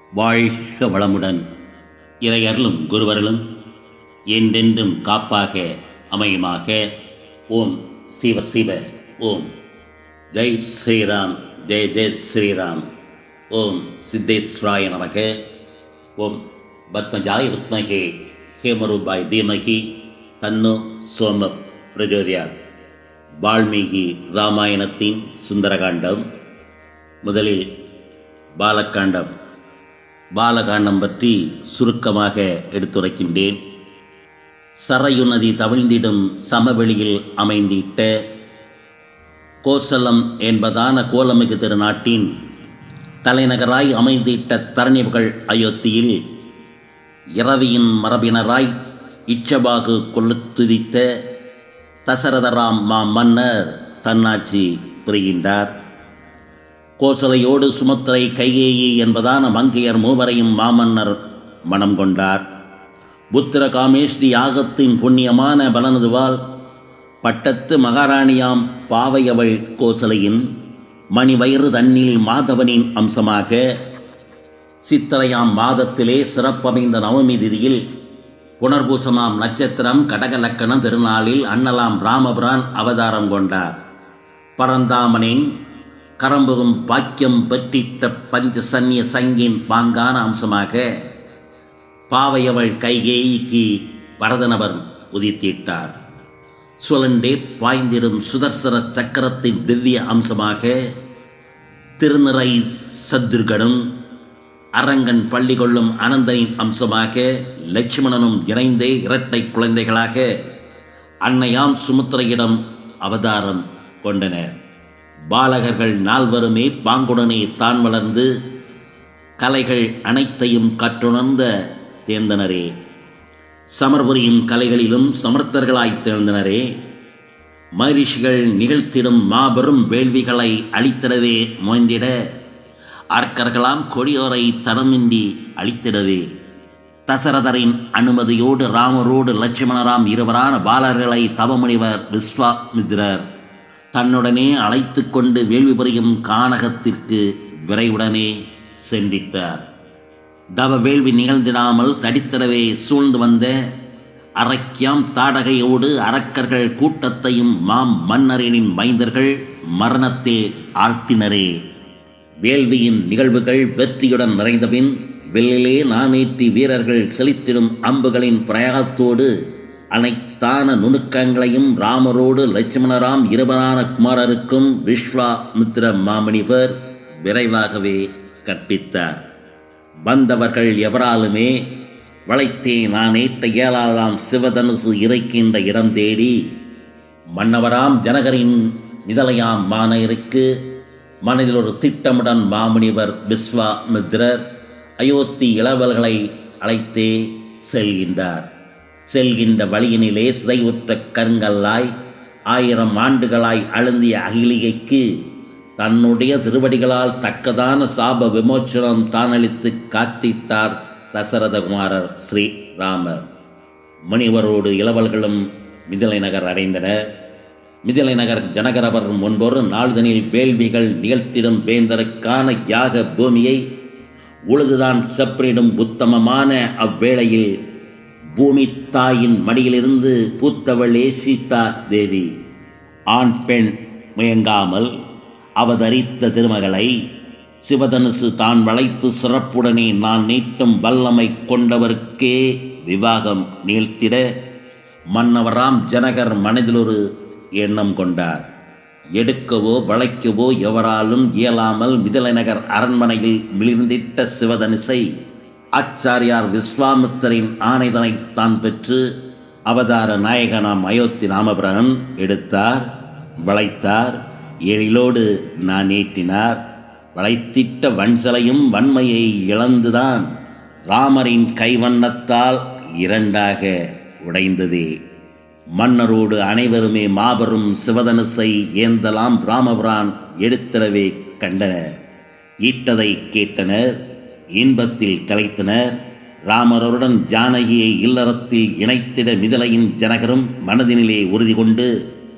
வாழ்க வளமுடன் இறையருளும் குருவருளும் என்றென்றும் காப்பாக அமையுமாக ஓம் சிவ சிவ ஓம் ஜெய் ஸ்ரீராம் ஜெய் ஜெய் ஸ்ரீராம் ஓம் சித்தேஸ்வராய நமக ஓம் பத்மஜாய வித்மகே ஹேமரூபாய் தீமகி தன்னோ சோம பிரஜோதியார் வால்மீகி ராமாயணத்தின் சுந்தரகாண்டம் முதலில் பாலகாண்டம் பாலகாண்டம் பற்றி சுருக்கமாக எடுத்துரைக்கின்றேன் சரையு நதி தவிழ்ந்திடும் சமவெளியில் அமைந்திட்ட கோசலம் என்பதான கோலமிகு திருநாட்டின் தலைநகராய் அமைந்திட்ட தரணிவுகள் அயோத்தியில் இரவியின் மரபினராய் இச்சபாகு கொள்ளுத்துதித்த தசரதராம் மா மன்னர் தன்னாட்சி புரிகின்றார் கோசலையோடு சுமத்திரை கைகேயி என்பதான மங்கையர் மூவரையும் மாமன்னர் மனம் கொண்டார் புத்திர காமேஷ்டி யாகத்தின் புண்ணியமான பலனதுவால் பட்டத்து மகாராணியாம் பாவையவள் கோசலையின் மணிவயிறு தன்னில் மாதவனின் அம்சமாக சித்திரையாம் மாதத்திலே சிறப்பமைந்த நவமி திதியில் புனர்பூசமாம் நட்சத்திரம் கடகலக்கணம் திருநாளில் அன்னலாம் ராமபுரான் அவதாரம் கொண்டார் பரந்தாமனின் கரம்புகும் பாக்கியம் பெற்றிட்ட பஞ்ச சன்னிய சங்கின் பாங்கான அம்சமாக பாவையவள் கைகேயிக்கு பரதனவர் உதித்திட்டார் சுழண்டே பாய்ந்திடும் சுதர்சன சக்கரத்தின் திவ்ய அம்சமாக திருநிறை சத்துர்கனும் அரங்கன் பள்ளி கொள்ளும் அனந்தனின் அம்சமாக லட்சுமணனும் இணைந்தே இரட்டை குழந்தைகளாக அன்னையாம் சுமுத்திரையிடம் அவதாரம் கொண்டனர் பாலகர்கள் நால்வருமே பாங்குடனே தான் வளர்ந்து கலைகள் அனைத்தையும் கற்றுணர்ந்த தேர்ந்தனரே சமர்புரியும் கலைகளிலும் சமர்த்தர்களாய் தேர்ந்தனரே மகிழ்ச்சிகள் நிகழ்த்திடும் மாபெரும் வேள்விகளை அளித்திடவே முயன்றிட அர்க்கர்களாம் கொடியோரை தடமின்றி அளித்திடவே தசரதரின் அனுமதியோடு ராமரோடு லட்சுமணராம் இருவரான பாலர்களை தவமுனிவர் விஸ்வாமித்ரர் தன்னுடனே அழைத்து கொண்டு வேள்வி புரியும் கானகத்திற்கு விரைவுடனே சென்றிட்டார் தவ வேள்வி நிகழ்ந்திடாமல் தடித்திடவே சூழ்ந்து வந்த அரக்கியாம் தாடகையோடு அரக்கர்கள் கூட்டத்தையும் மாம் மன்னரினின் மைந்தர்கள் மரணத்தில் ஆழ்த்தினரே வேள்வியின் நிகழ்வுகள் வெற்றியுடன் நிறைந்தபின் வெள்ளிலே நானேற்றி வீரர்கள் செலுத்திடும் அம்புகளின் பிரயாகத்தோடு அனைத்தான நுணுக்கங்களையும் ராமரோடு லட்சுமணராம் இருவரான குமாரருக்கும் விஸ்வாமித்திர மாமணிவர் விரைவாகவே கற்பித்தார் வந்தவர்கள் எவராலுமே வளைத்தே நான் ஏற்ற இயலாதாம் சிவதனுசு இறைக்கின்ற இடம் தேடி மன்னவராம் ஜனகரின் மிதலையாம் மானையருக்கு மனதில் ஒரு திட்டமுடன் மாமுனிவர் விஸ்வாமித்ரர் அயோத்தி இளவல்களை அழைத்தே செல்கின்றார் செல்கின்ற வழியினிலே சிதைவுற்ற கருங்கல்லாய் ஆயிரம் ஆண்டுகளாய் அழுந்திய அகிலிகைக்கு தன்னுடைய திருவடிகளால் தக்கதான சாப விமோச்சனம் தானளித்து காத்திட்டார் தசரதகுமாரர் ஸ்ரீராமர் முனிவரோடு இளவல்களும் மிதிலை நகர் அடைந்தனர் மிதிலை நகர் ஜனகரவர் முன்பொரு நாள்தனில் வேள்விகள் நிகழ்த்திடும் வேந்தருக்கான யாக பூமியை உழுதுதான் செப்பரிடும் உத்தமமான அவ்வேளையில் பூமி தாயின் மடியிலிருந்து பூத்தவளே சீதா தேவி ஆண் பெண் முயங்காமல் அவதரித்த திருமகளை சிவதனுசு தான் வளைத்து சிறப்புடனே நான் நீட்டும் வல்லமை கொண்டவருக்கே விவாகம் நீழ்த்திட மன்னவராம் ஜனகர் மனதிலொரு எண்ணம் கொண்டார் எடுக்கவோ வளைக்கவோ எவராலும் இயலாமல் மிதிலைநகர் அரண்மனையில் மிளிர்ந்திட்ட சிவதனுசை ஆச்சாரியார் விஸ்வாமித்தரின் ஆணைதனை தான் பெற்று அவதார நாயகனாம் அயோத்தி ராமபுரன் எடுத்தார் வளைத்தார் எழிலோடு நான் நீட்டினார் வளைத்திட்ட வன்சலையும் வன்மையை இழந்துதான் ராமரின் கைவண்ணத்தால் இரண்டாக உடைந்ததே மன்னரோடு அனைவருமே மாபெரும் சிவதனுசை ஏந்தலாம் ராமபுரான் எடுத்திடவே கண்டனர் ஈட்டதை கேட்டனர் இன்பத்தில் திளைத்தனர் ராமருடன் ஜானகியை இல்லறத்தில் இணைத்திட மிதலையின் ஜனகரும் மனதினிலே உறுதி கொண்டு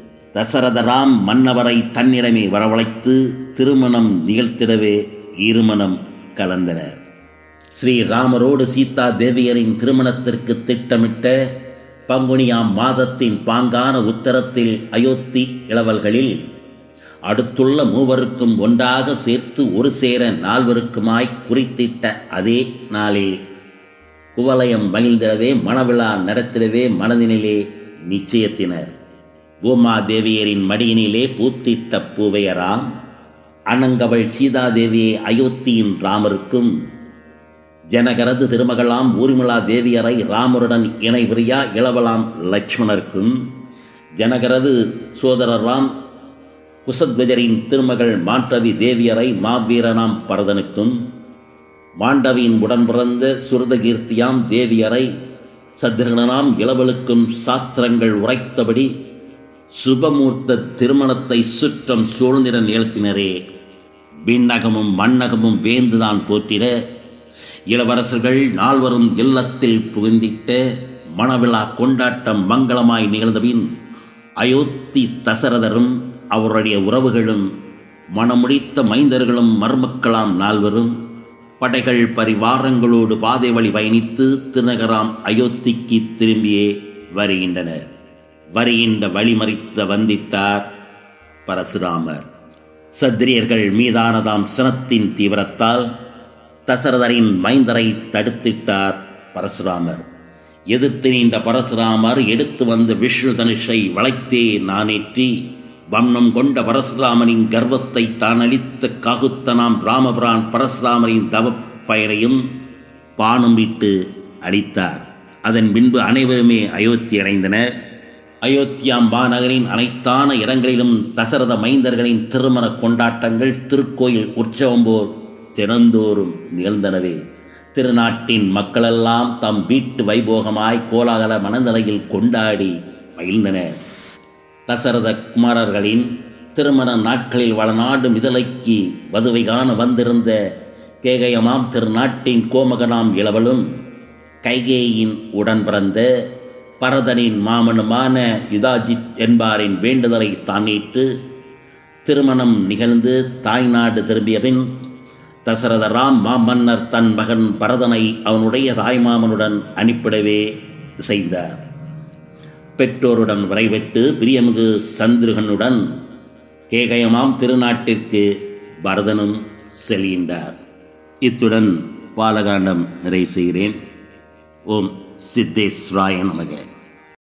தசரதராம் மன்னவரை தன்னிடமே வரவழைத்து திருமணம் நிகழ்த்திடவே இருமணம் கலந்தனர் ஸ்ரீராமரோடு சீதா தேவியரின் திருமணத்திற்கு திட்டமிட்ட பங்குனியாம் மாதத்தின் பாங்கான உத்தரத்தில் அயோத்தி இளவல்களில் அடுத்துள்ள மூவருக்கும் ஒன்றாக சேர்த்து ஒரு சேர நால்வருக்குமாய் குறித்திட்ட அதே நாளில் குவலயம் மகிழ்ந்திடவே மணவிழா நடத்திடவே மனதினிலே நிச்சயத்தினர் பூமாதேவியரின் மடியினிலே பூத்திட்ட பூவையராம் அனங்கவள் சீதாதேவியை அயோத்தியின் ராமருக்கும் ஜனகரது திருமகளாம் ஊர்மிளா தேவியரை ராமருடன் இணை பிரியா இளவலாம் லட்சுமணருக்கும் ஜனகரது சோதரராம் குசத்வஜரின் திருமகள் மாண்டவி தேவியரை மாவீரனாம் பரதனுக்கும் மாண்டவியின் உடன் பிறந்த சுருதகீர்த்தியாம் தேவியரை சத்ருகனாம் இளவலுக்கும் சாத்திரங்கள் உரைத்தபடி சுபமூர்த்த திருமணத்தை சுற்றம் சூழ்ந்திட நிகழ்த்தினரே விண்ணகமும் மண்ணகமும் வேந்துதான் போற்றிட இளவரசர்கள் நால்வரும் இல்லத்தில் புகுந்திட்ட மணவிழா கொண்டாட்டம் மங்களமாய் நிகழ்ந்தபின் அயோத்தி தசரதரும் அவருடைய உறவுகளும் மணமுடித்த மைந்தர்களும் மருமக்களாம் நால்வரும் படைகள் பரிவாரங்களோடு பாதை வழி பயணித்து திருநகராம் அயோத்திக்கு திரும்பியே வருகின்றனர் வருகின்ற வழிமறித்த வந்தித்தார் பரசுராமர் சத்திரியர்கள் மீதானதாம் சினத்தின் தீவிரத்தால் தசரதரின் மைந்தரை தடுத்திட்டார் பரசுராமர் எதிர்த்து நீண்ட பரசுராமர் எடுத்து வந்த விஷ்ணு தனுஷை வளைத்தே நானேற்றி வம்னம் கொண்ட பரசுராமனின் கர்வத்தை தான் அளித்த காகுத்தனாம் ராமபிரான் பரசுராமரின் தவப் பயனையும் பானம் விட்டு அளித்தார் அதன் பின்பு அனைவருமே அயோத்தி அடைந்தனர் அயோத்தியாம் மாநகரின் அனைத்தான இடங்களிலும் தசரத மைந்தர்களின் திருமண கொண்டாட்டங்கள் திருக்கோயில் உற்சவம் போல் தினந்தோறும் நிகழ்ந்தனவே திருநாட்டின் மக்களெல்லாம் தம் வீட்டு வைபோகமாய் கோலாகல மனநிலையில் கொண்டாடி மகிழ்ந்தனர் தசரத குமாரர்களின் திருமண நாட்களில் வளநாடு மிதலைக்கு வதுவை காண வந்திருந்த கேகயமாம் திருநாட்டின் கோமகனாம் இளவலும் கைகேயின் உடன் பிறந்த பரதனின் மாமனுமான யுதாஜித் என்பாரின் வேண்டுதலை தானிட்டு திருமணம் நிகழ்ந்து தாய்நாடு திரும்பியபின் தசரதராம் மாமன்னர் தன் மகன் பரதனை அவனுடைய தாய்மாமனுடன் அனுப்பிடவே செய்தார் பெற்றோருடன் விரைவிட்டு பிரியமிகு சந்திருகனுடன் கேகயமாம் திருநாட்டிற்கு பரதனும் செல்கின்றார் இத்துடன் பாலகாண்டம் நிறைவு செய்கிறேன் ஓம் சித்தேஸ்வராய நமக